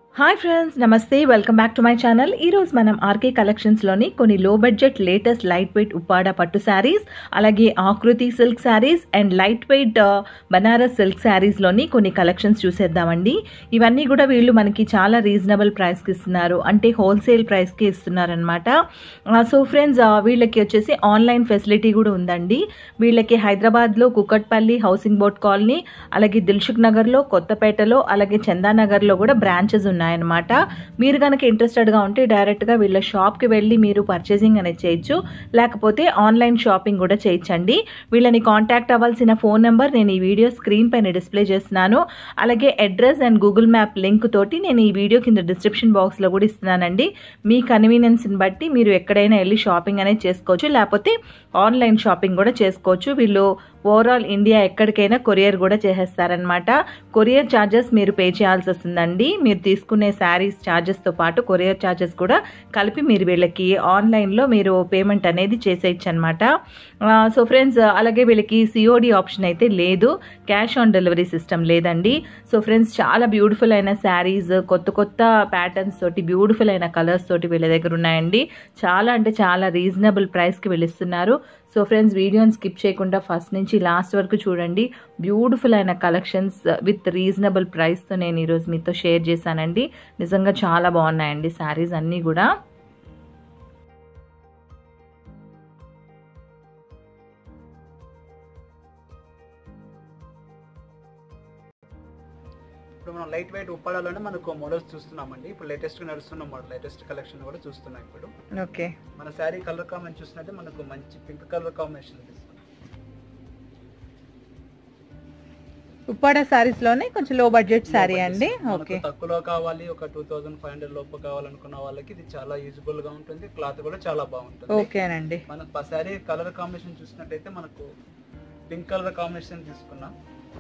Hi friends నమస్తే welcome back to my channel ఈరోజు మనం ఆర్కే కలెక్షన్స్లోని కొన్ని low budget latest light weight Uppada పట్టు శారీస్ అలాగే Akruthi silk sarees and light weight Banaras silk శారీస్లోని కొన్ని కలెక్షన్స్ చూసేద్దామండి ఇవన్నీ కూడా వీళ్ళు మనకి చాలా రీజనబుల్ ప్రైస్కి ఇస్తున్నారు అంటే హోల్సేల్ ప్రైస్కి ఇస్తున్నారనమాట సో ఫ్రెండ్స్ వీళ్ళకి వచ్చేసి ఆన్లైన్ ఫెసిలిటీ కూడా ఉందండి వీళ్ళకి హైదరాబాద్లో కుకట్పల్లి హౌసింగ్ బోర్డ్ కాలనీ అలాగే దిల్సుఖ్ నగర్లో కొత్తపేటలో అలాగే చందానగర్లో కూడా బ్రాంచెస్ ఉన్నాయన్నమాట మీరు కనుక ఇంట్రెస్టెడ్గా ఉంటే డైరెక్ట్గా వీళ్ళ షాప్కి వెళ్ళి మీరు పర్చేసింగ్ అనేది చేయొచ్చు లేకపోతే ఆన్లైన్ షాపింగ్ కూడా చేయొచ్చండి వీళ్ళని కాంటాక్ట్ అవ్వాల్సిన ఫోన్ నెంబర్ నేను ఈ వీడియో స్క్రీన్ పైన డిస్ప్లే చేస్తున్నాను అలాగే address and Google map link తోటి నేను ఈ వీడియో కింద డిస్క్రిప్షన్ బాక్స్లో కూడా ఇస్తున్నానండి మీ కన్వీనియన్స్ని బట్టి మీరు ఎక్కడైనా వెళ్ళి షాపింగ్ అనేది చేసుకోవచ్చు లేకపోతే ఆన్లైన్ షాపింగ్ కూడా చేసుకోవచ్చు వీళ్ళు ఓవరాల్ ఇండియా ఎక్కడికైనా కొరియర్ కూడా చేసేస్తారనమాట కొరియర్ ఛార్జెస్ మీరు పే చేయాల్సి వస్తుందండి మీరు తీసుకునే శారీస్ ఛార్జెస్తో పాటు కొరియర్ ఛార్జెస్ కూడా కలిపి మీరు వీళ్ళకి ఆన్లైన్లో మీరు పేమెంట్ అనేది చేసేయచ్చు అనమాట సో ఫ్రెండ్స్ అలాగే వీళ్ళకి సిఓడి ఆప్షన్ అయితే లేదు క్యాష్ ఆన్ డెలివరీ సిస్టమ్ లేదండి సో ఫ్రెండ్స్ చాలా బ్యూటిఫుల్ అయిన శారీస్ కొత్త కొత్త ప్యాటర్న్స్ తోటి బ్యూటిఫుల్ అయిన కలర్స్ తోటి వీళ్ళ దగ్గర ఉన్నాయండి చాలా అంటే చాలా రీజనబుల్ ప్రైస్కి వీళ్ళు ఇస్తున్నారు సో ఫ్రెండ్స్ వీడియోని స్కిప్ చేయకుండా ఫస్ట్ నుంచి లాస్ట్ వరకు చూడండి బ్యూటిఫుల్ అయిన కలెక్షన్స్ విత్ రీజనబుల్ ప్రైస్తో నేను ఈరోజు మీతో షేర్ చేశానండి నిజంగా చాలా బాగున్నాయండి శారీస్ అన్నీ కూడా ఇప్పుడు మనం లైట్ వెయిట్ ఉప్పాడాలోనే మనకు మోడల్స్ చూస్తున్నామండి ఇప్పుడు లేటెస్ట్ నడుస్తున్న మోడల్ లేటెస్ట్ కలెక్షన్ కూడా చూస్తున్నాం ఇప్పుడు ఓకే మన శారీ కలర్ కాంబినేషన్ చూసినట్టే మనకు మంచి పింక్ కలర్ కాంబినేషన్ తీసుకున్నాం ఉప్పాడ శారీస్ లోనే కొంచెం లో బడ్జెట్ శారీ అండి మనకు ఓకే తక్కువలో కావాలి ఒక టూ థౌసండ్ ఫైవ్ హండ్రెడ్ లోపు కావాలనుకున్న వాళ్ళకి ఇది చాలా యూజబుల్ గా ఉంటుంది క్లాత్ కూడా చాలా బాగుంటుంది ఓకేనండి మనకు ఆ శారీ కలర్ కాంబినేషన్ చూసినట్టయితే మనకు పింక్ కలర్ కాంబినేషన్ తీసుకున్నాం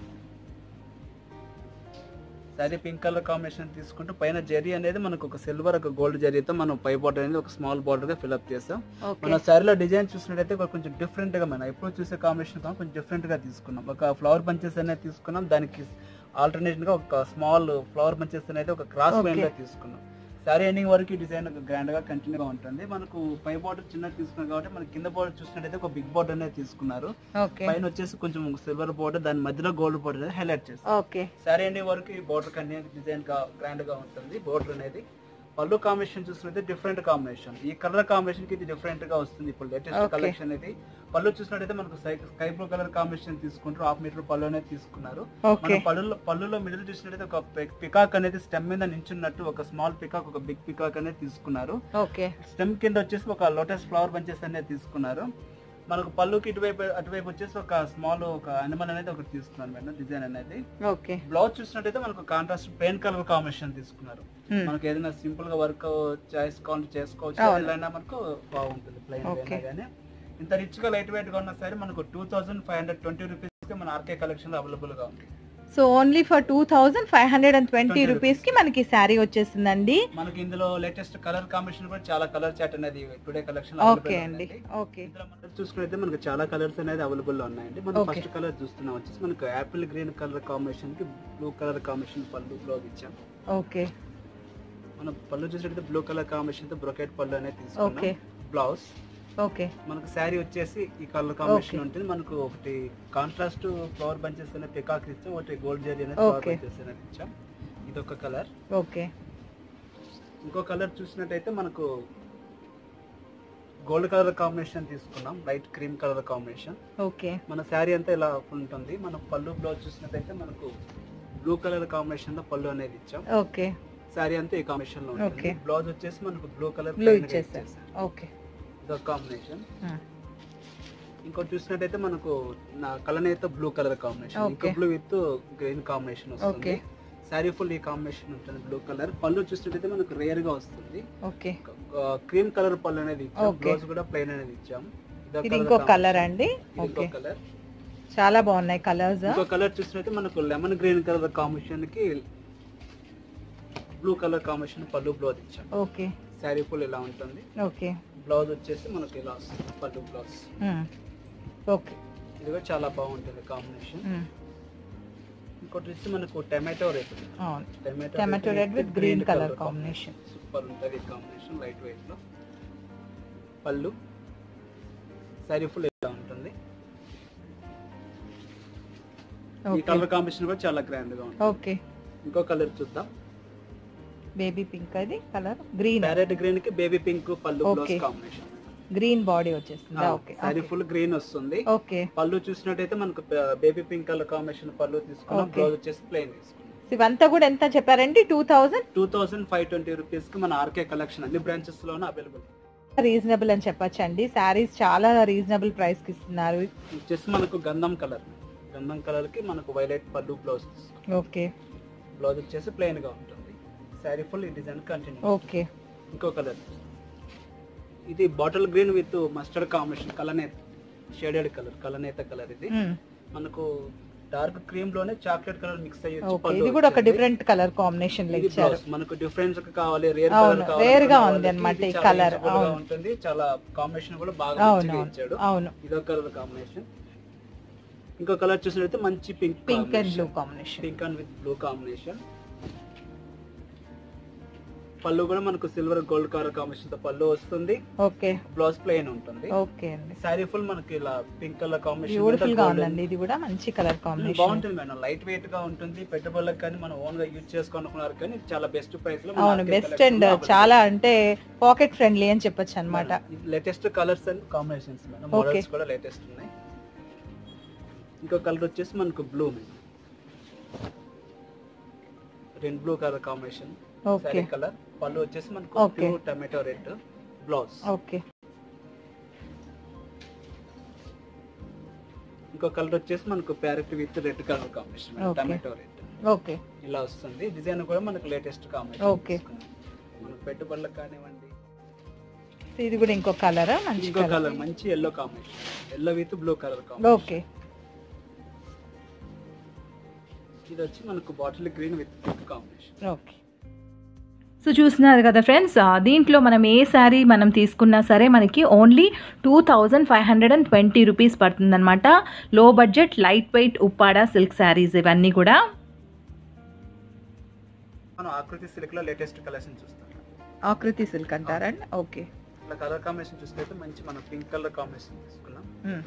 శారీ పింక్ కలర్ కాంబినేషన్ తీసుకుంటూ పైన జరీ అనేది మనకు ఒక సిల్వర్ ఒక గోల్డ్ జరీతో మనం పై బార్డర్ అనేది ఒక స్మాల్ బార్డర్ గా ఫిల్అప్ చేస్తాం ఓకే మన శారీలో డిజైన్ చూసినట్టయితే ఒక కొంచెం డిఫరెంట్ గా మనం ఎప్పుడు చూసే కాంబినేషన్ కాకుండా కొంచెం డిఫరెంట్ గా తీసుకున్నాం ఒక ఫ్లవర్ బంచెస్ అనేది తీసుకున్నాం దానికి ఆల్టర్నేషన్ గా ఒక స్మాల్ ఫ్లవర్ బంచెస్ అనేది ఒక క్రాస్ Okay. లైన్ లో తీసుకున్నాం శారీ ఎండింగ్ వరకు ఈ డిజైన్ ఒక గ్రాండ్ గా కంటిన్యూ గా ఉంటుంది మనకు పై బార్డర్ చిన్నది తీసుకున్నాం కాబట్టి మన కింద బార్డర్ చూసినట్టయితే ఒక బిగ్ బార్డర్ అనేది తీసుకున్నారు ఓకే పైన వచ్చేసి కొంచెం సిల్వర్ బార్డర్ దాని మధ్యలో గోల్డ్ బార్డర్ అనేది హైలైట్ చేస్తారు ఓకే శారీ ఎండింగ్ వరకు ఈ బార్డర్ కన్యా డిజైన్ గా గ్రాండ్ గా ఉంటుంది బార్డర్ అనేది పళ్ళు కాంబినేషన్ చూసినట్టే డిఫరెంట్ కాంబినేషన్ ఈ కలర్ కాంబినేషన్ కి ఇది డిఫరెంట్ గా వస్తుంది ఇప్పుడు లేటెస్ట్ Okay. కలెక్షన్ ఇది పళ్ళు చూసినట్టయితే మనకు స్కై బ్లూ కలర్ కాంబినేషన్ తీసుకుంటారు హాఫ్ మీటర్ పళ్ళు అనేది తీసుకున్నారు ఓకే మన పళ్ళులో పళ్ళులో మిడిల్ చూసినట్టయితే ఒక పికాక్ అనేది స్టెమ్ మీద నించున్నట్టు ఒక స్మాల్ పికాక్ ఒక బిగ్ పికాక్ అనేది తీసుకున్నారు ఓకే స్టెమ్ కింద వచ్చేసి ఒక లోటస్ ఫ్లవర్ బంచెస్ అనేది తీసుకున్నారు మనకు పళ్ళుకి ఇటువైపు అటువైపు వచ్చేసి ఒక స్మాల్ ఒక అనిమల్ అనేది ఒకటి తీసుకున్నారు మేడం డిజైన్ అనేది ఓకే బ్లౌజ్ చూసినట్టయితే మనకు కాంట్రాస్ట్ పెయిన్ కలర్ కాంబినేషన్ తీసుకున్నారు మనకి ఏదైనా సింపుల్ గా వర్క్ చేసుకోవాలి చేసుకోవచ్చు అవును. ఎలా మనకు బాగుంటుంది ప్లెయిన్ Okay. కానీ ఇంత రిచ్ గా లైట్ వెయిట్ గా ఉన్న సరే మనకు two thousand five hundred twenty rupees కి మన ఆర్కే కలెక్షన్ అవైలబుల్ గా ఉంది so only for two thousand five hundred and twenty 20 rupees కి మనకి శారీ వచ్చేసిందండి మనకి ఇందులో లేటెస్ట్ కలర్ కాంబినేషన్ కూడా చాలా కలర్ చాట్ అనేది టుడే కలెక్షన్ ఓకే అండి ఓకే ఇందులో మనం చూసుకుంటే మనకు చాలా కలర్స్ అనేది అవైలబుల్ లో ఉన్నాయండి మనం Okay. ఫస్ట్ కలర్ చూస్తున్నాం వచ్చేసి మనకు యాపిల్ గ్రీన్ కలర్ కాంబినేషన్ కి బ్లూ కలర్ కాంబినేషన్ పళ్ళు బ్లౌజ్ ఇచ్చాం ఓకే మనం పళ్ళు చూసినట్టు బ్లూ కలర్ కాంబినేషన్ తో బ్రొకెట్ పళ్ళు అనేది ఓకే తీసుకున్నాం బ్లౌజ్ ఓకే మనకు శారీ వచ్చేసి ఈ కలర్ కాంబినేషన్ Okay. ఉంటుంది మనకు ఒకటి కాంట్రాస్ట్ ఫ్లవర్ బంచెస్ అనేది పికాక్ ఇచ్చాం ఒకటి గోల్డ్ జరీ అనేది ఫ్లవర్ Okay. బంచెస్ అనేది ఇచ్చాం ఇది ఒక కలర్ ఓకే ఇంకో కలర్ చూసినట్టయితే మనకు గోల్డ్ కలర్ కాంబినేషన్ తీసుకున్నాం light cream colour combination okay మన శారీ అంతా ఇలా ఉంటుంది మన పళ్ళు బ్లౌజ్ చూసినట్టయితే మనకు బ్లూ కలర్ కాంబినేషన్ లో పళ్ళు అనేది ఇచ్చాం ఓకే శారీ అంతా ఈ కాంబినేషన్ లో ఉంటుంది Okay. బ్లౌజ్ వచ్చేసి మనకు బ్లూ కలర్ బ్లూ ఇచ్చేసారు ఓకే ఇదొక కాంబినేషన్ ఇంకోటి చూసినట్టయితే మనకు నా కలనేత బ్లూ కలర్ కాంబినేషన్ ఇంకా Okay. Blue with green combination వస్తుంది Okay. శారీ ఫుల్ ఈ కాంబినేషన్ ఉంటుంది బ్లూ కలర్ పళ్ళు చూసినట్టయితే మనకు రేర్ గా వస్తుంది ఓకే క్రీమ్ కలర్ పళ్ళు అనేది ఇచ్చాం Okay. బ్లౌజ్ కూడా ప్లెయిన్ అనేది ఇచ్చాం ఇదొక ఇది colour ఇంకో combination. కలర్ అండి ఇది ఇంకో ఓకే కలర్ చాలా బాగున్నాయి కలర్స్ ఇంకో కలర్ చూసినట్టు మనకు లెమన్ గ్రీన్ కలర్ కాంబినేషన్ కి బ్లూ కలర్ కాంబినేషన్ పళ్ళు బ్లౌజ్ ఇచ్చాం ఓకే శారీ ఫుల్ ఇలా ఉంటుంది ఓకే బ్లౌజ్ వచ్చేసి మనకి ఇలా వస్తుంది పళ్ళు బ్లౌజ్ ఓకే ఇది కూడా చాలా బాగుంటుంది కాంబినేషన్ ఇంకోటి వచ్చి మనకు టమాటో రెడ్ అవును tomato tomato red with green colour combination super ఉంటుంది ఈ కాంబినేషన్ లైట్ వెయిట్ లో పళ్ళు సారీ ఫుల్ ఇలా ఉంటుంది ఈ ఓకే కలర్ కాంబినేషన్ కూడా చాలా గ్రాండ్ గా ఉంటుంది ఓకే ఇంకో కలర్ చూద్దాం బేబీ పింక్ అది కలర్ గ్రీన్ ప్యారెట్ గ్రీన్ కి బేబీ పింక్ పళ్ళు blouse Okay. Combination green body వచ్చేస్తుంది ఓకే సారీ ఫుల్ గ్రీన్ వస్తుంది ఓకే పళ్ళు చూసినట్టయితే మనకు బేబీ పింక్ కలర్ కాంబినేషన్ పళ్ళు తీసుకున్నాం Okay. బ్లౌజ్ వచ్చేసి ప్లెయిన్ తీసుకున్నాం ఇవంతా కూడా ఎంత చెప్పారండి two thousand two thousand five twenty rupees కి మన ఆర్కే కలెక్షన్ అన్ని బ్రాంచెస్ లోనే అవైలబుల్ రీజనబుల్ అని చెప్పొచ్చండి శారీస్ చాలా రీజనబుల్ ప్రైస్ కి ఇస్తున్నారు వచ్చేసి మనకు గంధం కలర్ గంధం కలర్ కి మనకు వైలెట్ పళ్ళు బ్లౌజ్ ఓకే బ్లౌజ్ వచ్చేసి ప్లెయిన్ గా ఉంటుంది శారీ ఫుల్ ఈ డిజైన్ కంటిన్యూ ఓకే ఇంకో కలర్ ఇది bottle green with mustard combination కలనేత షేడెడ్ కలర్ కలనేత కలర్ ఇది మనకు డార్క్ క్రీమ్ లోనే చాక్లెట్ కలర్ మిక్స్ అయ్యి వచ్చి ఓకే పళ్ళు ఇది కూడా ఒక వచ్చింది. డిఫరెంట్ కలర్ కాంబినేషన్ లో ఇది ఇచ్చారు blouse. మనకు డిఫరెన్స్ కావాలి రేర్ అవును, కలర్ కావాలి rare గా అనుకున్న ఉంది వాళ్ళకి అన్నమాట ఇది ఈ చాలా colour. usable గా అవును. ఉంటుంది చాలా కాంబినేషన్ కూడా బాగా అవును మంచిగా అవును ఇచ్చాడు అవును ఇదొక కలర్ కాంబినేషన్ ఇంకో కలర్ చూసినట్లయితే మంచి pink pink and blue combination pink and with blue combination పళ్ళు కూడా మనకు సిల్వర్ గోల్డ్ కలర్ కాంబినేషన్ తో పళ్ళు వస్తుంది ఓకే బ్లౌజ్ ప్లెయిన్ ఉంటుంది ఓకే అండి శారీ ఫుల్ మనకి ఇలా పింక్ కలర్ బ్యూటిఫుల్ గా కాంబినేషన్ ఉందండి ఇది కూడా మంచి కలర్ కాంబినేషన్ బాగుంటుంది మేడం లైట్ వెయిట్ గా ఉంటుంది పెట్టుబడులకు కానీ మనం ఓన్ గా యూజ్ చేసుకోనుకున్నారు కానీ చాలా బెస్ట్ ప్రైస్ లో అవును బెస్ట్ అండ్ చాలా అంటే పాకెట్ ఫ్రెండ్లీ అని చెప్పొచ్చు అనమాట latest colours and combinations madam Okay. Models కూడా లేటెస్ట్ ఉన్నాయి ఇంకో కలర్ వచ్చేసి మనకు blue madam red blue colour combination okay sari colour పళ్ళు వచ్చేసి మనకు Okay. Pure tomato red blouse okay ఇంకో కలర్ వచ్చేసి మనకు parrot with red colour combination Okay. Tomato red okay ఇలా వస్తుంది డిజైన్ కూడా మనకు లేటెస్ట్ కాంబినేషన్ Okay. మనకు పెట్టుబడులకు కానివ్వండి ఇది కూడా ఇంకో కలర్ మంచి ఇంకో కలర్ కలర్ మంచి yellow combination yellow with blue colour okay ఇది వచ్చి మనకు bottle green with pink combination okay so చూస్తున్నారు కదా ఫ్రెండ్స్ ఆ, దీంట్లో మనం ఏ శారీ మనం తీసుకున్నా సరే మనకి only two thousand five hundred and twenty rupees పడుతుందన్నమాట low budget light weight Uppada silk saris ఇవన్నీ కూడా మనం ఆకృతి సిల్క్ లో లేటెస్ట్ కలెక్షన్ చూస్తాం ఆకృతి సిల్క్ అంటారండి ఓకే ఇట్లా కలర్ కాంబినేషన్ చూస్తే మంచి మనం పింక్ కలర్ కాంబినేషన్ తీసుకున్నాం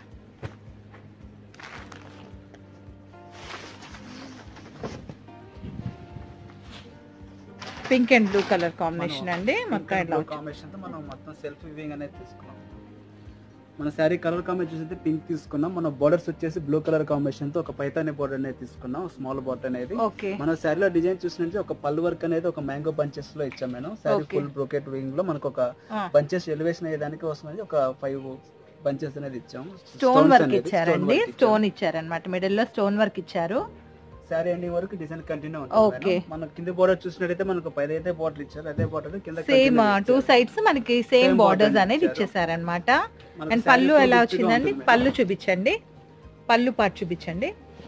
pink and blue colour combination అండి మొత్తం ఇట్లా వచ్చింది. కాంబినేషన్ తో మనం మొత్తం సెల్ఫ్ వివింగ్ అనేది తీసుకున్నాం మన శారీ కలర్ కాంబినేషన్ చూస్తే పింక్ తీసుకున్నాం మన బోర్డర్స్ వచ్చేసి బ్లూ కలర్ కాంబినేషన్ తో ఒక పైతాని బోర్డర్ అనేది తీసుకున్నాం స్మాల్ బోర్డర్ అనేది ఓకే మన శారీలో డిజైన్ చూసినట్టు ఒక పళ్ళు వర్క్ అనేది ఒక మ్యాంగో బంచెస్ లో ఇచ్చాం మేము sari Okay. Full brocade weaving లో మనకు ఒక ఆ. బంచెస్ ఎలివేషన్ అయ్యేదానికి వస్తుంది ఒక ఫైవ్ బంచెస్ అనేది ఇచ్చాము స్టోన్ వర్క్ ఇచ్చారండి స్టోన్ ఇచ్చారనమాట మిడిల్ లో స్టోన్ వర్క్ ఇచ్చారు శారీ ఎండింగ్ వరకు డిజైన్ కంటిన్యూ Okay. ఉంటుంది మన కింద బోర్డర్ చూసినట్టయితే మనకు పైన అయితే బోర్డర్ ఇచ్చారు అదే బోర్డర్ కింద సేమ్ continue టూ ఇచ్చారు. సైడ్స్ మనకి సేమ్ Same బార్డర్స్ border అనేది ఇచ్చారు. ఇచ్చేసారనమాట మనకు అండ్ శారీ పళ్ళు full ఎలా rich గా వచ్చిందండి ఉంటుంది పళ్ళు మేడం. చూపించండి పళ్ళు పాటు చూపించండి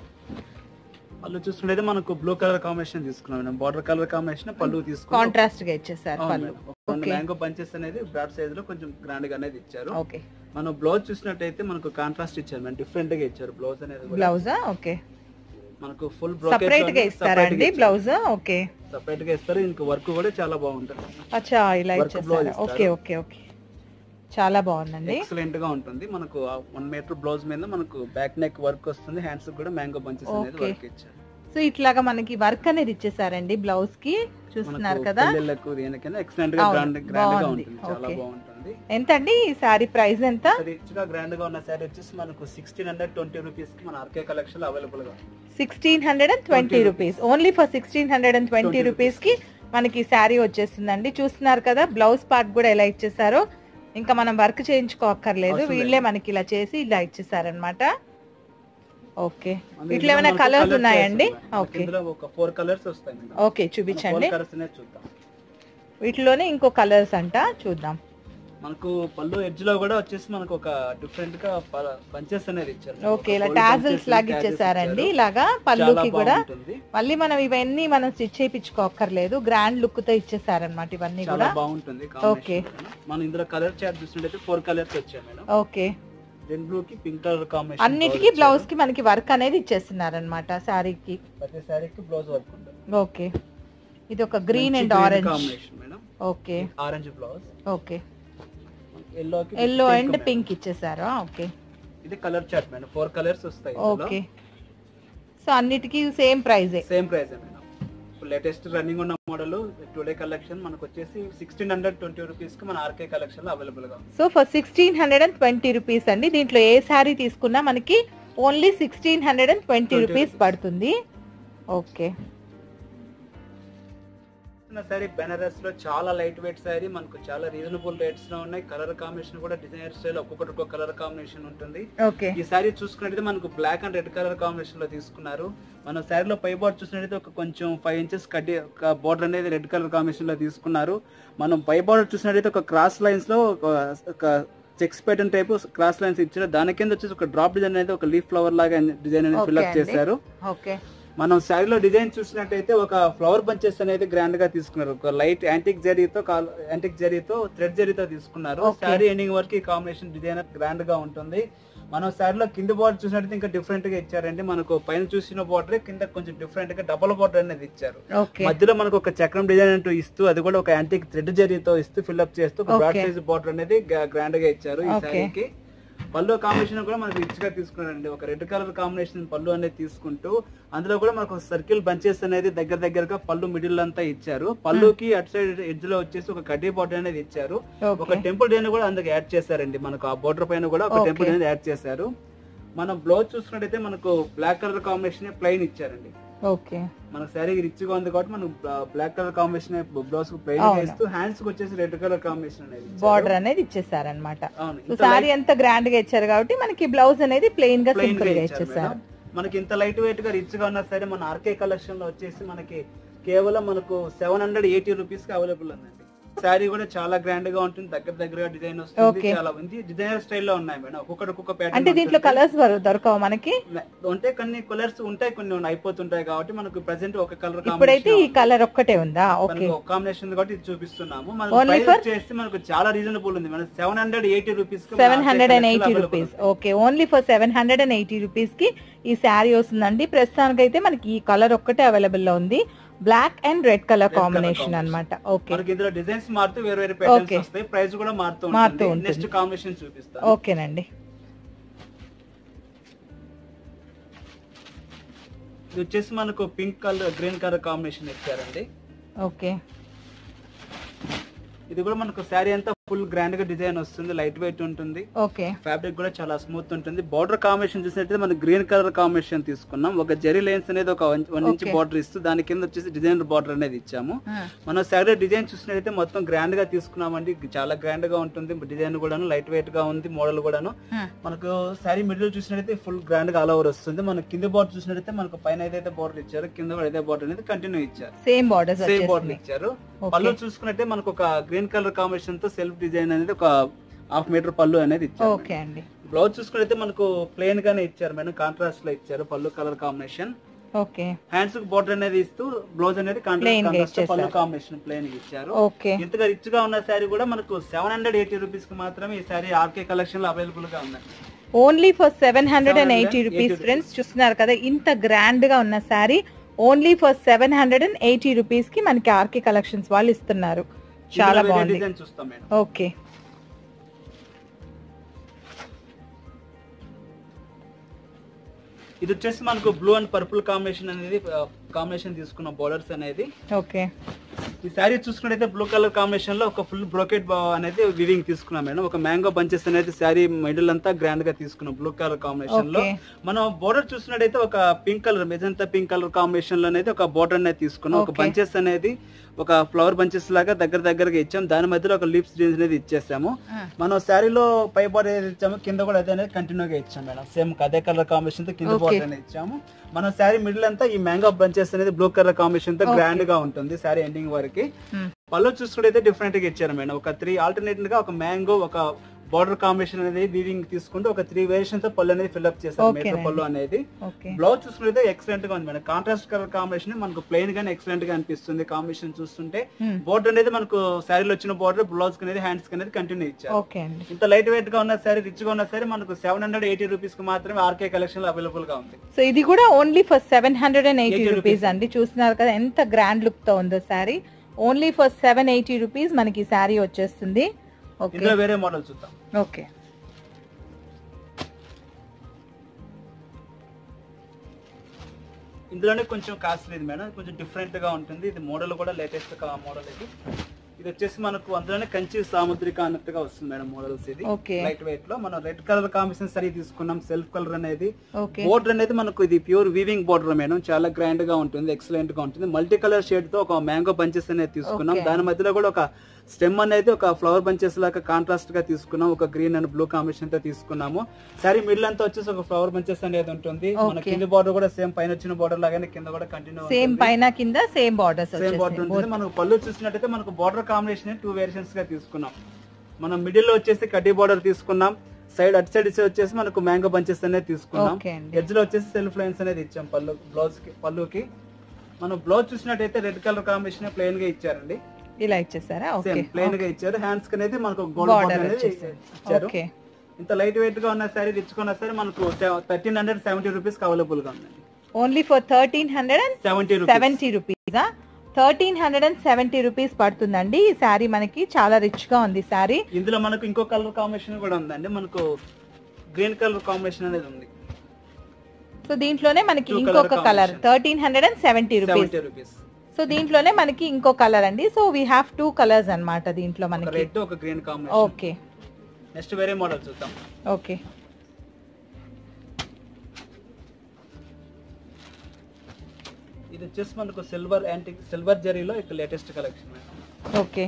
పళ్ళు చూసుకుంటే మనకు బ్లూ కలర్ కాంబినేషన్ తీసుకున్నాం మేడం బార్డర్ కలర్ కాంబినేషన్ పళ్ళు తీసుకున్నాం కాంట్రాస్ట్ గా ఇచ్చేసారు పళ్ళు Okay. మ్యాంగో బంచెస్ అనేది బ్రాడ్ సైజ్ లో కొంచెం గ్రాండ్ గా అనేది ఇచ్చారు ఓకే మనం బ్లౌజ్ చూసినట్టయితే మనకు కాంట్రాస్ట్ ఇచ్చారు మనం డిఫరెంట్ గా ఇచ్చారు బ్లౌజ్ అనేది బ్లౌజా ఓకే మనకు ఫుల్ సపరేట్ గా ఇస్తారండి బ్లౌజ్ ఓకే సపరేట్ గా ఇస్తారు ఇంకా వర్క్ కూడా చాలా బాగుంటుంది అచ్చా ఇలా Work blouse ఇచ్చేసారు ఇస్తారు. ఓకే ఓకే ఓకే చాలా బాగుందండి ఎక్సలెంట్ గా ఉంటుంది మనకు వన్ మీటర్ బ్లౌజ్ మీద మనకు బ్యాక్ నెక్ వర్క్ వస్తుంది హ్యాండ్స్ కూడా మ్యాంగో బంచెస్ అనేది Okay. వర్క్ ఇచ్చారు సో ఇట్లాగా మనకి వర్క్ అనేది ఇచ్చేసారండి బ్లౌజ్ కి చూస్తున్నారు మనకు కదా పెళ్ళిళ్ళకు దేనికైనా ఎక్సలెంట్ గా అవును, గ్రాండ్ గ్రాండ్ గా బాగుంది. ఉంటుంది చాలా Okay. బాగుంటుంది ఎంతండి ఈ సారీ ప్రైస్ ఎంత రిచ్ గా గ్రాండ్ గా ఉన్న శారీ వచ్చేసి మనకు సిక్స్టీన్ హండ్రెడ్ ట్వంటీ రూపీస్ కి మన ఆర్కే కలెక్షన్ అవైలబుల్ గా ఉంది. Sixteen hundred and twenty 20 rupees only for sixteen hundred and twenty 20 rupees కి మనకి శారీ వచ్చేస్తుందండి చూస్తున్నారు కదా బ్లౌజ్ పార్ట్ కూడా ఎలా ఇచ్చేసారో ఇంకా మనం వర్క్ చేయించుకోక్కర్లేదు అవసరం లేదు. వీళ్ళే మనకి ఇలా చేసి ఇలా ఇచ్చేసారనమాట ఓకే అందులో ఇట్లా ఏమైనా మనకు కలర్స్ colours ఉన్నాయండి వస్తాయి మేడం. ఓకే ఇందులో ఒక ఫోర్ కలర్స్ వస్తాయి మేడం. ఓకే చూపించండి ఫోర్ కలర్స్ అనేది చూద్దాం వీటిలోనే ఇంకో కలర్స్ అంట చూద్దాం మనకు పళ్ళు ఎడ్జ్ లో కూడా వచ్చేసి మనకు ఒక డిఫరెంట్ గా బంచెస్ అనేది ఇచ్చారు ఓకే ఇలా Gold టాజల్స్ bunches, లాగా tassels ఇచ్చేసారండి ఇచ్చారు. ఇలాగా చాలా పళ్ళుకి కూడా బాగుంటుంది. మళ్ళీ మనం ఇవన్నీ మనం స్టిచ్ చేయించుకోక్కర్లేదు గ్రాండ్ లుక్ తో ఇచ్చేసారనమాట ఇవన్నీ చాలా కూడా బాగుంటుంది Okay. combination. మనం ఇందులో కలర్ చార్ట్ చూసినట్టయితే ఫోర్ కలర్స్ వచ్చాయి మేడం ఓకే రెడ్ బ్లూ కి పింక్ కలర్ కాంబినేషన్ అన్నిటికీ బ్లౌజ్ కి మనకి వర్క్ అనేది ఇచ్చేస్తున్నారు అనమాట శారీకి ప్రతి శారీకి బ్లౌజ్ వర్క్ ఉంటుంది ఓకే ఇది ఒక green and orange combination madam okay orange blouse okay yellow yellow and pink ఇచ్చేసారా ఓకే ఇది colour chart madam four colours వస్తాయి ఓకే సో అన్నిటికీ సేమ్ ప్రైజే same price madam latest running ఉన్న మోడల్ టుడే కలెక్షన్ మనకు వచ్చేసి సిక్స్టీన్ హండ్రెడ్ ట్వంటీ రూపీస్ కి మన ఆర్కే కలెక్షన్ లో అవైలబుల్ గా ఉంది so for sixteen hundred and twenty rupees అండి దీంట్లో ఏ శారీ తీసుకున్నా మనకి only sixteen hundred and twenty 20 rupees rupees. పడుతుంది ఓకే సారీ బెనారస్ లో చాలా లైట్ వెయిట్ సారీ మనకు చాలా రీజనబుల్ రేట్స్ లో ఉన్నాయి కలర్ కాంబినేషన్ కూడా డిజైనర్ స్టైల్ ఒక్కొక్కటి ఒక్కొక్క కలర్ కాంబినేషన్ ఉంటుంది ఓకే ఈ సారీ చూసుకున్నట్టయితే మనకు black and red colour combination లో తీసుకున్నారు మన శారీలో పై బార్డర్ చూసినట్టయితే ఒక కొంచెం ఫైవ్ ఇంచెస్ కడ్డీ ఒక బార్డర్ అనేది రెడ్ కలర్ కాంబినేషన్ లో తీసుకున్నారు మనం పై బార్డర్ చూసినట్టయితే ఒక క్రాస్ లైన్స్ లో ఒక- ఒక checks pattern type cross lines ఇచ్చారు దాని కింద వచ్చేసి ఒక డ్రాప్ డిజైన్ అనేది ఒక లీఫ్ ఫ్లవర్ లాగా డిజైన్ అనేది Okay ఫిల్అప్ అండి. చేశారు ఓకే మనం శారీలో డిజైన్ చూసినట్టయితే ఒక ఫ్లవర్ బంచెస్ అనేది గ్రాండ్ గా తీసుకున్నారు ఒక లైట్ యాంటిక్ జరీతో యాంటిక్ జరీతో థ్రెడ్ జరీతో తీసుకున్నారు Okay. శారీ ఎండింగ్ వరకు ఈ కాంబినేషన్ డిజైన్ గ్రాండ్ గా ఉంటుంది మనం శారీలో కింద బార్డర్ చూసినట్టయితే ఇంకా డిఫరెంట్ గా ఇచ్చారండి మనకు పైన చూసిన బార్డర్ కింద కొంచెం డిఫరెంట్ గా డబల్ బార్డర్ అనేది ఇచ్చారు ఓకే మధ్యలో మనకు ఒక చక్రం డిజైన్ అంటూ ఇస్తూ అది కూడా ఒక యాంటిక్ థ్రెడ్ జరీతో ఇస్తూ ఫిల్అప్ చేస్తూ ఒక బ్రాడ్ Okay. సైజ్ బార్డర్ అనేది గ్రాండ్ గా ఇచ్చారు ఈ Okay. శారీకి పళ్ళు కాంబినేషన్ కూడా మనకు రిచ్ గా తీసుకున్నారండి ఒక రెడ్ కలర్ కాంబినేషన్ పళ్ళు అనేది తీసుకుంటూ అందులో కూడా మనకు సర్కిల్ బంచెస్ అనేది దగ్గర దగ్గరగా పళ్ళు మిడిల్ అంతా ఇచ్చారు పళ్ళుకి అటు సైడ్ ఎడ్జ్ లో వచ్చేసి ఒక కడ్డీ బార్డర్ అనేది ఇచ్చారు ఒక ఓకే టెంపుల్ డిజైన్ కూడా అందుకు యాడ్ చేశారండి మనకు ఆ బోర్డర్ పైన కూడా ఒక Okay. టెంపుల్ డిజైన్ యాడ్ చేశారు మనం బ్లౌజ్ చూసుకున్నట్టయితే మనకు బ్లాక్ కలర్ కాంబినేషన్ ప్లెయిన్ ఇచ్చారండి ఓకే మన శారీ రిచ్ గా ఉంది కాబట్టి మనం black colour combination blouse plain గా అవును. ఇస్తూ హ్యాండ్స్ కి వచ్చేసి రెడ్ కలర్ కాంబినేషన్ అనేది ఇచ్చారు. బార్డర్ అనేది ఇచ్చేసారనమాట అవును సో ఇంత శారీ అంతా గ్రాండ్ గా ఇచ్చారు కాబట్టి మనకి బ్లౌజ్ అనేది ప్లెయిన్ గా ప్లెయిన్ సింపుల్ గా గా ఇచ్చారు ఇచ్చేసారు మేడం. మనకి ఇంత లైట్ వెయిట్ గా రిచ్ గా ఉన్నా సరే మన ఆర్కే కలెక్షన్ లో వచ్చేసి మనకి కేవలం మనకు సెవెన్ హండ్రెడ్ ఎయిటీ రూపీస్ కి అవైలబుల్ ఉందండి శారీ కూడా చాలా గ్రాండ్ గా ఉంటుంది దగ్గర దగ్గరగా డిజైన్ వస్తుంది Okay. చాలా ఉంది డిజైనర్ స్టైల్లో ఉన్నాయి మేడం ఒక్కొక్కటి ఒక్కొక్క అంటే ప్యాటర్న్ దీంట్లో కలర్స్ దొరకవు మనకి అంటే కొన్ని కలర్స్ ఉంటాయి కొన్ని ఉన్నాయి, అయిపోతుంటాయి కాబట్టి మనకు ప్రెసెంట్ ఒక కలర్ ఇప్పుడైతే ఈ కలర్ ఒక్కటే ఉందా ఓకే మనకు ఒక కాంబినేషన్ కాబట్టి ఇది చూపిస్తున్నాము మనకు Only ప్రైస్ for- వచ్చేసి మనకు చాలా రీజనబుల్ ఉంది మనకు seven hundred eighty rupees seven hundred and eighty rupees okay only for seven hundred and eighty rupees కి ఈ శారీ వస్తుందండి ప్రస్తుతానికి అయితే మనకి ఈ కలర్ ఒక్కటే అవైలబుల్ లో ఉంది black and red colour colour combination combination. అన్నమాట ఓకే మనకి ఇందులో డిజైన్స్ మారుతూ వేరే వేరే ప్యాటర్న్స్ Okay. వస్తాయి ప్రైస్ కూడా మారుతూ మారుతూ ఉంటుంది ఉంటుంది. నెక్స్ట్ కాంబినేషన్ చూపిస్తాను ఓకేనండి ఇది వచ్చేసి మనకు pink colour green colour combination ఇచ్చారండి ఓకే ఇది కూడా మనకు శారీ అంతా ఫుల్ గ్రాండ్ గా డిజైన్ వస్తుంది లైట్ వెయిట్ ఉంటుంది ఓకే ఫ్యాబ్రిక్ కూడా చాలా స్మూత్ ఉంటుంది బార్డర్ కాంబినేషన్ చూసినట్టయితే మనం గ్రీన్ కలర్ కాంబినేషన్ తీసుకున్నాం ఒక జెరీ లైన్స్ అనేది ఒక వన్ ఇంచ్ Okay. బార్డర్ ఇస్తూ దాని కింద వచ్చేసి డిజైనర్ బార్డర్ అనేది ఇచ్చాము మనం శారీ డిజైన్ చూసినట్టయితే మొత్తం గ్రాండ్ గా తీసుకున్నామండి చాలా గ్రాండ్ గా ఉంటుంది డిజైన్ కూడాను లైట్ వెయిట్ గా ఉంది మోడల్ కూడాను మనకు శారీ మిడిల్ చూసినట్టయితే ఫుల్ గ్రాండ్ గా ఆల్ ఓవర్ వస్తుంది మనకు కింద బార్డర్ చూసినట్టయితే మనకు పైన ఏదైతే బార్డర్ ఇచ్చారో కింద కూడా అదే బార్డర్ అనేది కంటిన్యూ ఇచ్చారు సేమ్ బార్డర్స్ సేమ్ బార్డర్ వచ్చేసింది ఇచ్చారు Okay. పళ్ళు చూసుకున్నట్టే మనకు ఒక గ్రీన్ కలర్ కాంబినేషన్ తో సెల్ఫ్ డిజైన్ అనేది ఒక హాఫ్ మీటర్ పళ్ళు అనేది ఇచ్చారు ఓకే అండి బ్లౌజ్ చూసుకున్నట్టే మనకు ప్లెయిన్ గానే ఇచ్చారు మేడం కాంట్రాస్ట్ లో ఇచ్చారు పళ్ళు కలర్ కాంబినేషన్ ఓకే హ్యాండ్స్ కు బార్డర్ అనేది ఇస్తూ బ్లౌజ్ అనేది Plain గా కాంట్రాస్ట్ పళ్ళు ఇచ్చేసారు. కాంబినేషన్ ప్లెయిన్ గా ఇచ్చారు ఓకే ఇంతగా రిచ్ గా ఉన్న శారీ కూడా మనకు సెవెన్ హండ్రెడ్ ఎయిటీ రూపీస్ కి మాత్రమే ఈ శారీ ఆర్కే కలెక్షన్ లో అవైలబుల్ గా ఉందండి only for seven hundred and eighty 780 rupees rupees. Friends చూస్తున్నారు కదా ఇంత గ్రాండ్ గా ఉన్న sari only for seven hundred and eighty rupees కి మనకి ఆర్కే కలెక్షన్స్ వాళ్ళు ఇస్తున్నారు చాలా బాగుంది డిజైన్ చూస్తాం మేడం ఓకే ఇది వచ్చేసి మనకు బ్లూ అండ్ పర్పుల్ కాంబినేషన్ అనేది కాంబినేషన్ తీసుకున్న బోర్డర్స్ అనేది ఓకే ఈ శారీ చూసుకున్నట్టయితే బ్లూ కలర్ కాంబినేషన్ లో ఒక ఫుల్ బ్రోకెట్ అనేది వివింగ్ తీసుకున్నాం మేడం ఒక మ్యాంగో బంచెస్ అనేది శారీ మిడిల్ అంతా గ్రాండ్ గా తీసుకున్నాం బ్లూ కలర్ కాంబినేషన్ లో ఓకే మనం బోర్డర్ చూసినట్టయితే ఒక pink colour magenta pink colour combination లో అనేది ఒక బోర్డర్ అనేది తీసుకున్నాం ఒక Okay. బంచెస్ అనేది ఒక ఫ్లవర్ బంచెస్ లాగా దగ్గర దగ్గరగా ఇచ్చాం దాని మధ్యలో ఒక లిప్స్ డిజైన్ అనేది ఇచ్చేసాము మనం శారీలో పై బోర్డర్ ఏది ఇచ్చామో కింద కూడా అదే అనేది కంటిన్యూ గా ఇచ్చాం మేడం సేమ్ అదే కలర్ కాంబినేషన్ తో కింద Okay. బోర్డర్ అనేది ఇచ్చాము మన శారీ మిడిల్ అంతా ఈ మ్యాంగో బంచెస్ అనేది బ్లూ కలర్ కాంబినేషన్ తో Okay. గ్రాండ్ గా ఉంటుంది శారీ ఎండింగ్ వరకు Hmm. పళ్ళు చూసుకుంటే డిఫరెంట్ గా ఇచ్చారు మేడం ఒక త్రీ ఆల్టర్నేట్ గా ఒక మ్యాంగో ఒక బార్డర్ కాంబినేషన్ అనేది వీవింగ్ తీసుకుంటే ఒక త్రీ వేరియేషన్ తో పళ్ళు అనేది ఫిల్అప్ చేస్తారు Okay మేకప్ నండి. పళ్ళు అనేది ఓకే బ్లౌజ్ చూసుకుంటే ఎక్సలెంట్ గా ఉంది మేడం కాంట్రాస్ట్ కలర్ కాంబినేషన్ మనకు ప్లెయిన్ గానే ఎక్సలెంట్ గా అనిపిస్తుంది కాంబినేషన్ చూస్తుంటే బోర్డర్ అనేది మనకు శారీలో వచ్చిన బోర్డర్ బ్లౌజ్ అనేది హ్యాండ్స్ అనేది కంటిన్యూ ఇచ్చారు ఓకే అండి ఇంత లైట్ వెయిట్ గా ఉన్న సారీ రిచ్ గా ఉన్న సారీ మనకు సెవెన్ హండ్రెడ్ ఎయిటీ రూపీస్ కి మాత్రమే ఆర్కే కలెక్షన్ లో అవైలబుల్ గా ఉంది సో ఇది కూడా only for seven hundred and eighty 80 rupees rupees. అండి చూస్తున్నారు కదా ఎంత గ్రాండ్ లుక్ తో ఉందో sari only for seven eighty rupees మనకి శారీ వచ్చేస్తుంది ఓకే ఇందులో వేరే మోడల్ చూద్దాం ఓకే ఇందులోనే కొంచెం కాస్ట్లీ ఇది మేడం కొంచెం డిఫరెంట్ గా ఉంటుంది ఇది మోడల్ కూడా లేటెస్ట్ మోడల్ ఇది ఇది వచ్చేసి మనకు అందులోనే కంచి సాముద్రిక అన్నట్టుగా వస్తుంది మేడం మోడల్స్ ఇది Okay. లైట్ వెయిట్ లో మనం రెడ్ కలర్ కాంబినేషన్ సరీ తీసుకున్నాం సెల్ఫ్ కలర్ అనేది ఓకే బోర్డర్ అనేది మనకు ఇది ప్యూర్ వీవింగ్ బోర్డర్ మేడం చాలా గ్రాండ్ గా ఉంటుంది ఎక్సలెంట్ గా ఉంటుంది మల్టీ కలర్ షేడ్ తో ఒక మ్యాంగో బంచెస్ అనేది తీసుకున్నాం Okay. దాని మధ్యలో కూడా ఒక స్టెమ్ అనేది ఒక ఫ్లవర్ బంచెస్ లాగా కాంట్రాస్ట్ గా తీసుకున్నాం ఒక గ్రీన్ అండ్ బ్లూ కాంబినేషన్ తో తీసుకున్నాము సరే మిడిల్ అంతా వచ్చేసి ఒక ఫ్లవర్ బంచెస్ అనేది ఉంటుంది మన Okay. కింద బార్డర్ కూడా సేమ్ పైన వచ్చిన బార్డర్ లాగానే కింద కూడా కంటిన్యూ సేమ్ పైన కింద సేమ్ బార్డర్స్ సేమ్ బార్డర్ ఉంటుంది మనకు పళ్ళు చూసినట్టయితే మనకు బార్డర్ కాంబినేషన్ టూ వేరియేషన్స్ గా తీసుకున్నాం మనం మిడిల్ లో వచ్చేసి కడ్డీ బార్డర్ తీసుకున్నాం సైడ్ అటు సైడ్ వచ్చేసి మనకు మ్యాంగో బంచెస్ అనేది తీసుకున్నాం ఓకే అండి ఎడ్జ్ లో వచ్చేసి సెల్ఫ్ లైన్స్ అనేది ఇచ్చాం పళ్ళు బ్లౌజ్ కి పళ్ళుకి మనం బ్లౌజ్ చూసినట్టయితే రెడ్ కలర్ కాంబినేషన్ ప్లెయిన్ గా ఇచ్చారండి ఇలా ఇచ్చేసారా ఓకే సేమ్ ప్లెయిన్ గా ఇచ్చారు హ్యాండ్స్ కి అనేది మనకు గోల్డ్ బార్డర్ బార్డర్ అనేది వచ్చేసారు ఇచ్చారు ఓకే ఇంత లైట్ వెయిట్ గా ఉన్న సారీ తెచ్చుకున్న సరే మనకు thirteen hundred seventy rupees available గా ఉందండి only for thirteen hundred and seventy rupees seventy rupees thirteen hundred and seventy rupees పడుతుందండి ఈ శారీ మనకి చాలా రిచ్ గా ఉంది శారీ ఇందులో మనకు ఇంకో కలర్ కాంబినేషన్ కూడా ఉందండి మనకు గ్రీన్ కలర్ కాంబినేషన్ అనేది ఉంది సో దీంట్లోనే మనకి Two ఇంకొక colour colour combination. Thirteen hundred and seventy rupees seventy rupees so దీంట్లోనే మనకి ఇంకో కలర్ అండి so we have two colours అన్నమాట దీంట్లో ఒక మనకి రెడ్ ఒక గ్రీన్ కాంబినేషన్ ఓకే నెక్స్ట్ వేరే మోడల్ చూద్దాం ఓకే ఇది వచ్చేసి మనకు సిల్వర్ యాంటీ సిల్వర్ జరీలో ఇక లేటెస్ట్ కలెక్షన్ ఓకే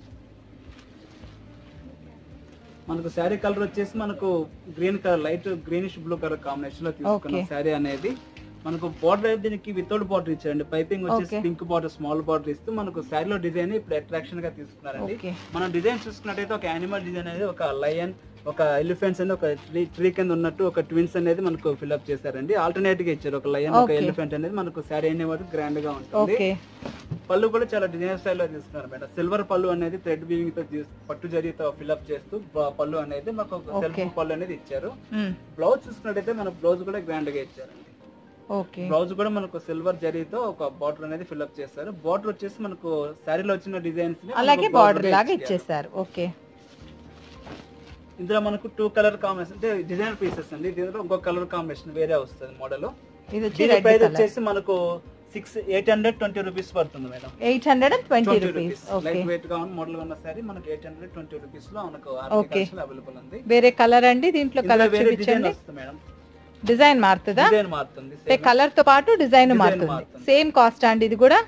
మనకు శారీ కలర్ వచ్చేసి మనకు green colour light greenish blue colour combination లో తీసుకున్న Okay. శారీ అనేది మనకు బార్డర్ దీనికి వితౌట్ బార్డర్ ఇచ్చారండి పైపింగ్ వచ్చేసి Okay. Pink border small border ఇస్తూ మనకు శారీలో డిజైన్ ఇప్పుడు అట్రాక్షన్ గా తీసుకున్నారండి ఓకే మనం డిజైన్ చూసుకున్నట్టయితే ఒక యానిమల్ డిజైన్ అనేది ఒక లయన్ ఒక ఎలిఫెంట్స్ అనేది ఒక ట్రీ ట్రీ కింద ఉన్నట్టు ఒక ట్విన్స్ అనేది మనకు ఫిల్అప్ చేశారండి ఆల్టర్నేట్ గా ఇచ్చారు ఒక లయన్ ఒక Okay. ఎలిఫెంట్ అనేది మనకు శారీ అనేది గ్రాండ్ గా ఉంటుంది ఓకే పళ్ళు కూడా చాలా డిజైన్ స్టైల్లో తీసుకున్నారు మేడం సిల్వర్ పళ్ళు అనేది థ్రెడ్ వీవింగ్ తో తీస్- పట్టు జరీతో ఫిల్అప్ చేస్తూ ప- పళ్ళు అనేది మాకు ఒక సెల్ఫ్ Okay. పళ్ళు అనేది ఇచ్చారు బ్లౌజ్ చూసుకున్నట్టయితే మన బ్లౌజ్ కూడా గ్రాండ్ గా ఇచ్చారండి ఓకే బ్లౌజ్ కూడా మనకు సిల్వర్ జరీతో ఒక బార్డర్ అనేది ఫిల్అప్ చేస్తారు బార్డర్ వచ్చేసి మనకు శారీలో వచ్చిన డిజైన్స్ అలాగే బార్డర్ లాగా ఇచ్చేసారు ఓకే ఇందులో మనకు టూ కలర్ కాంబినేషన్ అంటే డిజైన్ పీసెస్ అండి దీంట్లో ఇంకో కలర్ కాంబినేషన్ వేరే వస్తుంది మోడల్ ఇది వచ్చి దీని రెడ్ ప్రైస్ కలర్ వచ్చేసి మనకు six eight hundred twenty rupees పడుతుంది madam eight hundred and twenty twenty rupees rupees okay light weight గా ఉన్న మోడల్ ఉన్న సారీ మనకి ఎయిట్ హండ్రెడ్ ట్వంటీ రూపీస్ లో మనకు Okay. అవైలబుల్ ఉంది వేరే కలర్ అండి దీంట్లో ఇందులో కలర్ వేరే డిజైన్ చూపించండి వస్తుంది మేడం డిజైన్ మారుతుందా డిజైన్ మారుతుంది అంటే కలర్ తో పాటు డిజైన్ Design మారుతుంది మారుతుంది. సేమ్ కాస్ట్ అండి ఇది కూడా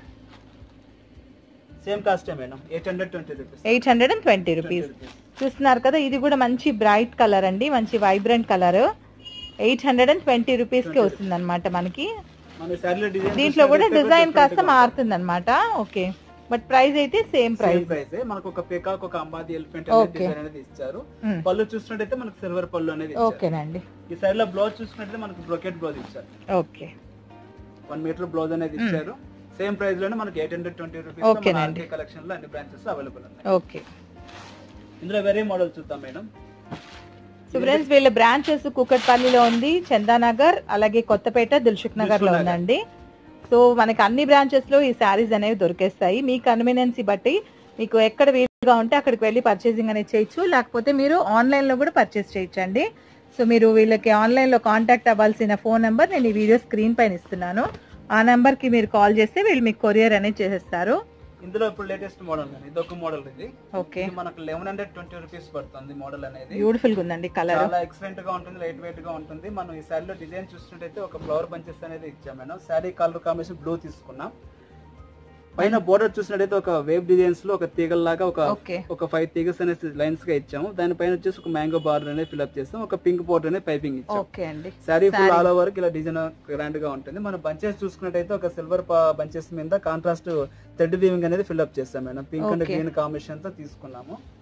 సేమ్ కాస్టే madam eight hundred twenty rupees eight hundred and twenty rupees చూస్తున్నారు కదా ఇది కూడా మంచి బ్రైట్ కలర్ అండి మంచి vibrant colour eight hundred and twenty rupees కి వస్తుంది అనమాట మనకి మన శారీలో డిజైన్ దీంట్లో కూడా డిజైన్ కాస్త మారుతుంది అనమాట ఓకే బట్ ప్రైస్ అయితే సేమ్ ప్రైస్ ప్రైస్ ప్రైస్ మనకు ఒక పికాక్ ఒక అంబాది ఎలిఫెంట్ Okay. డిజైన్ అనేది ఇచ్చారు పళ్ళు చూసినట్టయితే మనకు సిల్వర్ పళ్ళు అనేది ఇచ్చారు ఓకేనండి ఈ సైడ్ లో బ్లౌజ్ చూసుకున్నట్లయితే మనకు బ్రోకెట్ బ్లౌజ్ ఇచ్చారు ఓకే వన్ మీటర్ బ్లౌజ్ అనేది ఇచ్చారు సేమ్ ప్రైస్ లోనే మనకి ఎయిట్ హండ్రెడ్ ట్వంటీ Okay నండి. రూపీస్ కలెక్షన్ లో అన్ని బ్రాంచెస్ అవైలబుల్ ఉన్నాయి ఓకే ఇందులో వేరే మోడల్ చూద్దాం మేడం సో ఫ్రెండ్స్ వీళ్ళ బ్రాంచెస్ కుకట్పల్లిలో ఉంది చందానగర్ అలాగే కొత్తపేట దిల్సుఖ్ నగర్ లో దిల్సుఖ్ నగర్. ఉందండి సో మనకి అన్ని బ్రాంచెస్ లో ఈ శారీస్ అనేవి దొరికేస్తాయి మీ కన్వీనియన్సీ బట్టి మీకు ఎక్కడ వీలుగా ఉంటే అక్కడికి వెళ్ళి పర్చేసింగ్ అనేది చేయొచ్చు లేకపోతే మీరు ఆన్లైన్ లో కూడా పర్చేస్ చేయొచ్చండి సో మీరు వీళ్ళకి ఆన్లైన్ లో కాంటాక్ట్ అవ్వాల్సిన ఫోన్ నెంబర్ నేను ఈ వీడియో స్క్రీన్ పైన ఇస్తున్నాను ఆ నెంబర్ కి మీరు కాల్ చేస్తే వీళ్ళు మీకు కొరియర్ అనేది చేసేస్తారు ఇందులో ఇప్పుడు లేటెస్ట్ మోడల్ ఇది ఇదొక మోడల్ ఇది ఓకే ఇది మనకు లెవెన్ హండ్రెడ్ ట్వంటీ రూపీస్ పడుతుంది మోడల్ అనేది బ్యూటిఫుల్ గా ఉందండి కలర్ చాలా ఎక్సలెంట్ గా ఉంటుంది లైట్ వెయిట్ గా ఉంటుంది మనం ఈ శారీలో డిజైన్ చూసినట్టయితే ఒక ఫ్లవర్ బంచెస్ అనేది ఇచ్చాం madam sari colour combination blue తీసుకున్నాం పైన బోర్డర్ చూసినట్టయితే ఒక వేవ్ డిజైన్స్ లో ఒక తీగల్లాగా ఒక ఓకే ఒక ఫైవ్ తీగస్ అనేది లైన్స్ గా ఇచ్చాము దానిపైన వచ్చేసి ఒక మ్యాంగో బార్డర్ అనేది ఫిల్అప్ చేస్తాం ఒక పింక్ బోర్డర్ అనేది పైపింగ్ ఇచ్చాం ఓకే అండి శారీ ఫుల్ ఆల్ ఓవర్ ఇలా డిజైన్ గ్రాండ్ గా ఉంటుంది మన బంచెస్ చూసుకున్నట్టయితే ఒక సిల్వర్ బంచెస్ మీద కాంట్రాస్ట్ థ్రెడ్ వీవింగ్ అనేది ఫిల్అప్ చేస్తాం madam pink and Okay. Green combination తో తీసుకున్నాము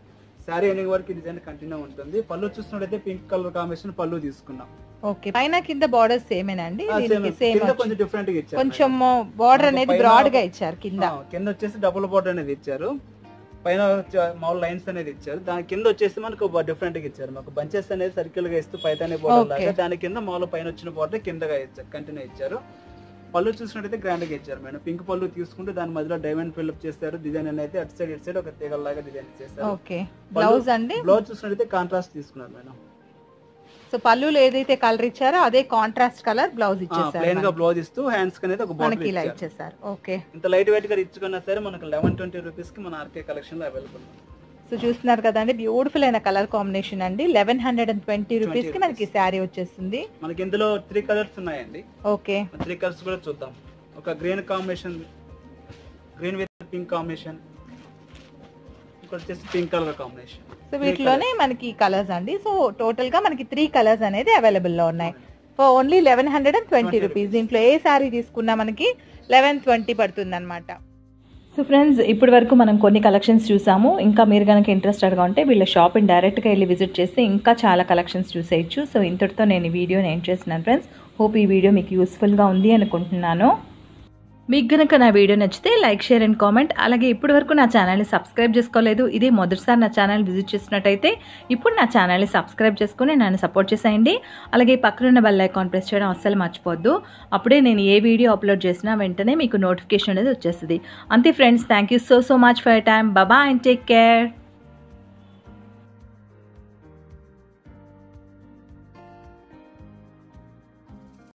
శారీ ఎండింగ్ వరకు ఈ డిజైన్ కంటిన్యూ ఉంటుంది పళ్ళు చూసినట్టయితే పింక్ కలర్ కాంబినేషన్ పళ్ళు తీసుకున్నాం ఓకే పైన కింద బార్డర్ సేమేనండి ఆ, same. దీనికి సేమ్ కింద కొంచెం డిఫరెంట్ గా ఇచ్చారు కొంచెం బార్డర్ మనకు అనేది పైన- బ్రాడ్ గా ఇచ్చారు కింద ఆ, కింద వచ్చేసి డబుల్ బోర్డర్ అనేది ఇచ్చారు పైన చ- మామూలు లైన్స్ అనేది ఇచ్చారు దాని కింద వచ్చేసి మనకు డిఫరెంట్ గా ఇచ్చారు మాకు బంచెస్ అనేది సర్కిల్ గా ఇస్తూ పైతానే బోర్డర్ Okay. లాగా దాని కింద మామూలు పైన వచ్చిన బోర్డర్ కిందగా ఇచ్చారు కంటిన్యూ ఇచ్చారు పళ్ళు చూసినట్టయితే గ్రాండ్ గా ఇచ్చారు మేడం పింక్ పళ్ళు తీసుకుంటే దాని మధ్యలో డైమండ్ ఫిల్అప్ చేస్తారు డిజైన్ అనేది అటు సైడ్ ఇటు సైడ్ ఒక తీగల లాగా డిజైన్ చేస్తారు ఓకే బ్లౌజ్ అండి బ్లౌజ్ చూసినట్టయితే కాంట్రాస్ట్ తీసుకున్నారు మేడం సో పళ్ళులో ఏదైతే కలర్ ఇచ్చారో అదే కాంట్రాస్ట్ కలర్ బ్లౌజ్ ప్లెయిన్ గా ఇచ్చేసారు బ్లౌజ్ ఇస్తూ హ్యాండ్స్ అనేది ఒక మనకి ఇలా బోర్డర్ ఇచ్చేసారు ఓకే ఇంత లైట్ వెయిట్ గా ఇచ్చుకున్నా సరే మనకు లెవెన్ ట్వంటీ రూపీస్ కి మన ఆర్కే కలెక్షన్ లో అవైలబుల్ సో చూస్తున్నారు కదండి బ్యూటిఫుల్ అయిన కలర్ కాంబినేషన్ అండి eleven hundred and twenty rupees కి మనకి శారీ వచ్చేస్తుంది మనకి ఇందులో త్రీ కలర్స్ ఉన్నాయండి ఓకే త్రీ కలర్స్ కూడా చూద్దాం ఒక green combination green with pink combination ఇంకోటి వచ్చేసి పింక్ కలర్ కాంబినేషన్ సో వీటిలోనే మనకి కలర్స్ అండి సో టోటల్ గా మనకి త్రీ కలర్స్ అనేది అవైలబుల్ లో ఉన్నాయి so only eleven hundred and twenty 20 rupees దీంట్లో ఏ శారీ తీసుకున్నా మనకి లెవెన్ ట్వంటీ పడుతుంది అనమాట సో ఫ్రెండ్స్ ఇప్పటి వరకు మనం కొన్ని కలెక్షన్స్ చూసాము ఇంకా మీరు కనుక ఇంట్రెస్టెడ్గా ఉంటే వీళ్ళ షాప్ని డైరెక్ట్గా వెళ్ళి విజిట్ చేస్తే ఇంకా చాలా కలెక్షన్స్ చూసేయచ్చు సో ఇంతటితో నేను ఈ వీడియోని ఎండ్ చేస్తున్నాను ఫ్రెండ్స్ హోప్ ఈ వీడియో మీకు యూస్ఫుల్గా ఉంది అనుకుంటున్నాను మీకు గనక నా వీడియో నచ్చితే లైక్ షేర్ అండ్ కామెంట్ అలాగే ఇప్పటి వరకు నా ఛానల్ని సబ్స్క్రైబ్ చేసుకోలేదు ఇదే మొదటిసారి నా ఛానల్ విజిట్ చేసినట్టయితే ఇప్పుడు నా ఛానల్ని సబ్స్క్రైబ్ చేసుకుని నన్ను సపోర్ట్ చేసేయండి అలాగే పక్కనున్న బెల్ ఐకాన్ ప్రెస్ చేయడం అస్సలు మర్చిపోద్దు అప్పుడే నేను ఏ వీడియో అప్లోడ్ చేసినా వెంటనే మీకు నోటిఫికేషన్ అనేది వచ్చేస్తుంది అంతే friends thank you so so much for your time బాబా అండ్ టేక్ కేర్